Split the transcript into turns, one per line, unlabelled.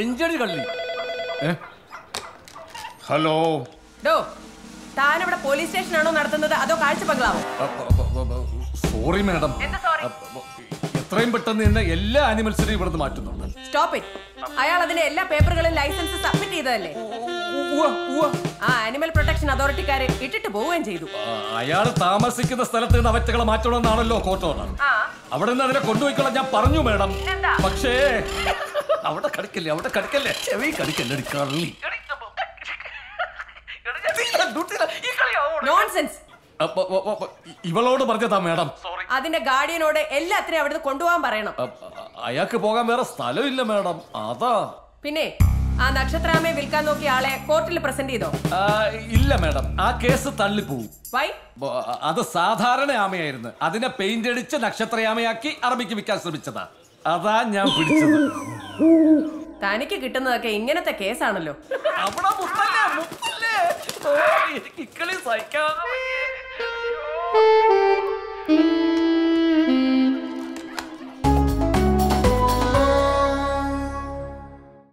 എഞ്ചടി കള്ളി ഏ? ഹലോ
ഡോ താനിവിടെ പോലീസ് സ്റ്റേഷനാണോ നടത്തുന്നത് അതോ കാഴ്ച ബംഗ്ലാവോ
സോറി മാഡം
എന്താ sorry?
എത്രയും പെട്ടെന്ന് തന്നെ എല്ലാ ആനിമൽസിനെയും ഇവിടുന്ന് മാറ്റുന്നുണ്ട്
സ്റ്റോപ്പ് ഇറ്റ് അയാൾ അതിന്റെ എല്ലാ പേപ്പറുകളും ലൈസൻസ് സബ്മിറ്റ് ചെയ്തതല്ലേ
ഉവ്വ, ഉവ്വ.
ആ ആനിമൽ പ്രൊട്ടക്ഷൻ അതോറിറ്റിക്കാരെ ഇട്ടിട്ട് പോവുകയും ചെയ്തു
ആ, അയാൾ താമസിക്കുന്ന സ്ഥലത്ത് നിന്ന് അവറ്റകളെ മാറ്റണമെന്നാണല്ലോ കോർട്ട് ഓർഡർ അവിടെ നിന്ന് അതിനെ കൊണ്ടുപോയിക്കൊള്ളാൻ ഞാൻ പറഞ്ഞു മാഡം പക്ഷേ അവിടെ കടിക്കല്ലേ അവിടെ കടിക്കല്ലേ ചെവി കടിക്കല്ലേ എടി കള്ളി
നോൺസെൻസ്
അപ്പൊ, അപ്പൊ, അപ്പൊ, ഇവളോട് പറഞ്ഞതാ മാഡം
അതിന്റെ ഗാർഡിയനോട് എല്ലാത്തിനും അവിടുന്ന് കൊണ്ടുപോകാൻ പറയണം
അ- അ- അയാൾക്ക് പോകാൻ വേറെ സ്ഥലമില്ല മാഡം അതാ
പിന്നെ ആ നക്ഷത്രാമയെ വിൽക്കാൻ നോക്കിയ ആളെ കോർട്ടിൽ പ്രസന്റ് ചെയ്തോ
ആ, ഇല്ല മാഡം ആ കേസ് തള്ളിപ്പോവും
വൈ
ബ- അത് സാധാരണ ആമയായിരുന്നു അതിനെ പെയിന്റ് അടിച്ച് നക്ഷത്രയാമയാക്കി അറബിക്ക് വിൽക്കാൻ ശ്രമിച്ചതാ അതാ ഞാൻ പിടിച്ചത്
തനിക്ക് കിട്ടുന്നതൊക്കെ ഇങ്ങനത്തെ കേസാണല്ലോ
അവിടെ മുത്തല്ലേ മുത്തല്ലേ ഓ, എനിക്ക് ഇക്കളി സഹിക്കാം